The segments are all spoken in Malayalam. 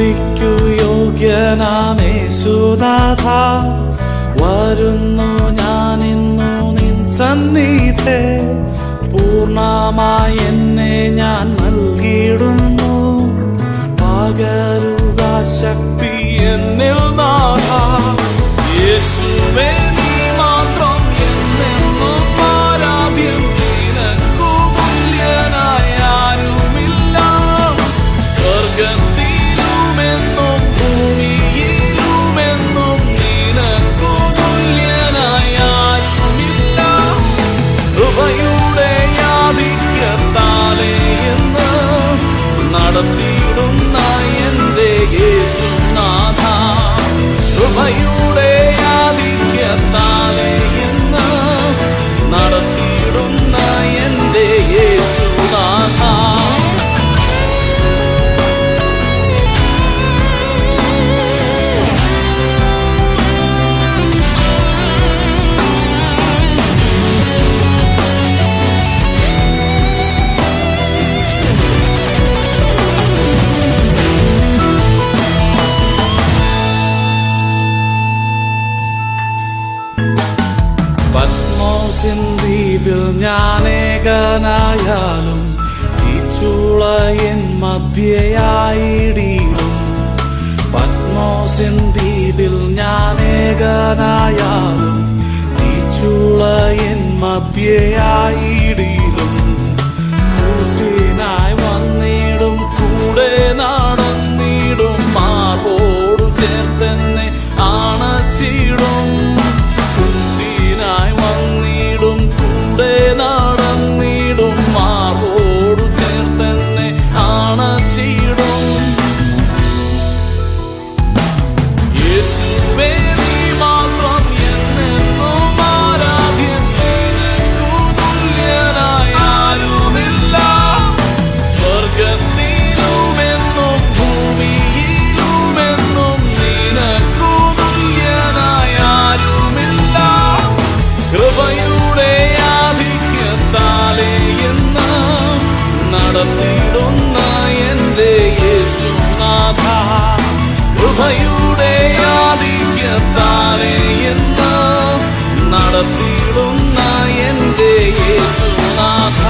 സ്തുതിക്കു യോഗ്യനാമേശുനാഥ വരുന്നു ഞാൻ ഇന്നു നിൻ സന്നിധേ പൂർണ്ണമായി എന്നെ ഞാൻ നൽകിയിടുന്നു പകരുക ശക്തി എന്നിൽ നാഥ യേശുവേ നീ മാത്രം എന്നെന്നും ആരാധ്യം നിനക്കു തുല്യനായി ആരുമില്ല സ്വർഗത്തിലുമെന്നും ഭൂമിയിലുമെന്നും നിനക്കു തുല്യനായി ആരുമില്ല കൃപയുടെ ആധിക്യത്താലേ എന്ന് നടത്തിയിടുന്ന എന്റെ യേശുനാഥ കൃപയുടെ ആധിക്യത്താലേ എന്ന് നടത്തിയിടുന്ന എന്റെ യേശുനാഥ പത്മോസിൻ ദ്വീപിൽ ഞാനേകനായാലും ഈ ചൂളയൻ മധ്യയായിടിലും പത്മോസിൻ ദ്വീപിൽ ഞാനേകനായാലും ഈ ചൂളയൻ മധ്യയായിടിലും കൂട്ടിനായി വന്നിടും കൂടെ നടന്നിടും മാർബോടു ചേർത്തന്നെ ആണച്ചിടും കുട്ടിനായി വന്നിടും കൂടെ നടന്നിടും മാർബോടു ചേർത്തന്നെ ആണച്ചിടും യേശുവേ നീ മാത്രം എന്നെന്നും ആരാധ്യൻ നിനക്കു തുല്യനായി ആരുമില്ല സ്വർഗത്തിലുമെന്നും ഭൂമിയിലുമെന്നും നിനക്കു തുല്യനായി ആരുമില്ല കൃപയുടെ ആധിക്യത്താലേ എന്ന് നടത്തിയിടുന്ന എന്റെ യേശുനാഥ കൃപയുടെ ആധിക്യത്താലേ എന്ന് നടത്തിയിടുന്ന എന്റെ യേശുനാഥ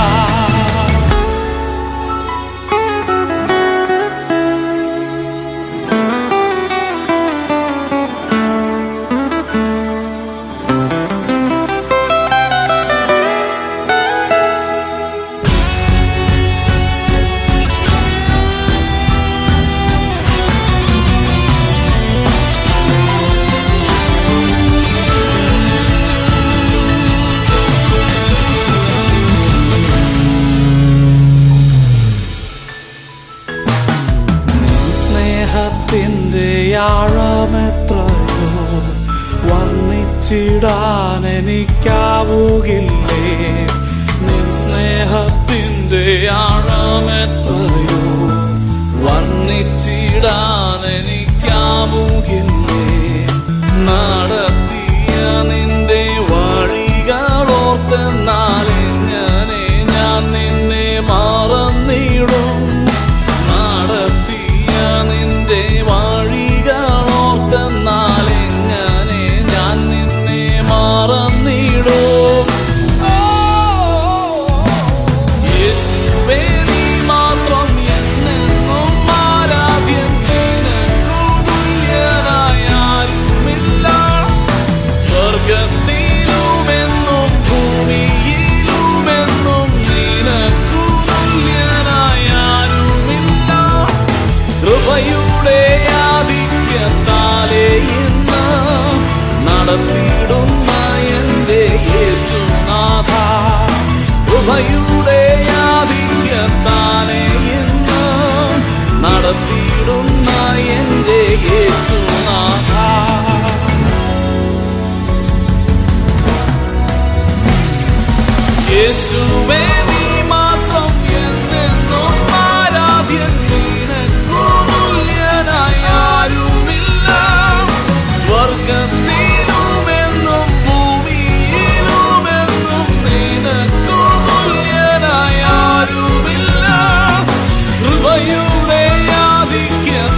നിൻ സ്നേഹത്തിൻ്റെ ആഴമെത്രയോ വർണ്ണിച്ചിടാൻ എനിക്കാവുകില്ലേ നിൻ സ്നേഹത്തിൻ്റെ ആഴമെത്രയോ വർണ്ണിച്ചിടാൻ എനിക്കാവുകില്ലേ നടത്തിയ നിന്റെ വഴികളോർത്തെന്നാലെങ്ങനെ ഞാൻ നിന്നെ മറന്നിടും നടത്തിയ നിന്റെ വഴികളോർത്തെന്നാലെങ്ങനെ ഞാൻ നിന്നെ മറന്നിടും യേശുവേ നീ മാത്രം എന്നെന്നും ആരാധ്യൻ നിനക്കു തുല്യനായി ആരുമില്ല സ്വർഗത്തിലുമെന്നും ഭൂമിയിലുമെന്നും നിനക്കു തുല്യനായി ആരുമില്ല കൃപയുടെ ആധിക്യത്താലേ ഇന്ന് നടത്തിയിടുന്ന എന്റെ യേശുനാഥ കൃപയുടെ ആധിക്യത്താലേ ഇന്ന് നടത്തിയിടുന്ന എന്റെ യേശുനാഥ യേശുവേ നീ മാത്രം എന്നെന്നും ആരാധ്യൻ നിനക്കു തുല്യനായി ആരുമില്ല സ്വർഗത്തിലുമെന്നും ഭൂമിയിലുമെന്നും നിനക്കു തുല്യനായി ആരുമില്ല കൃപയുടെ ആധിക്യം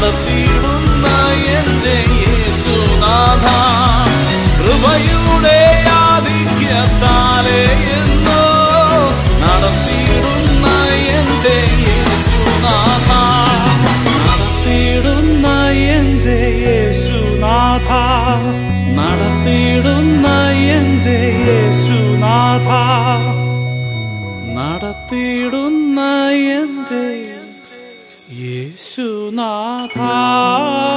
നടത്തിയിടുന്ന എന്റെ യേശുനാഥ കൃപയുടെ ആധിക്യത്താലേ എന്നോ നടത്തിയിടുന്ന എന്റെ യേശുനാഥ നടത്തിയിടുന്ന എന്റെ യേശുനാഥ നടത്തിയിടുന്ന എന്റെ യേശുനാഥ നടത്തിയിടുന്ന എന്റെ യേശുനാഥ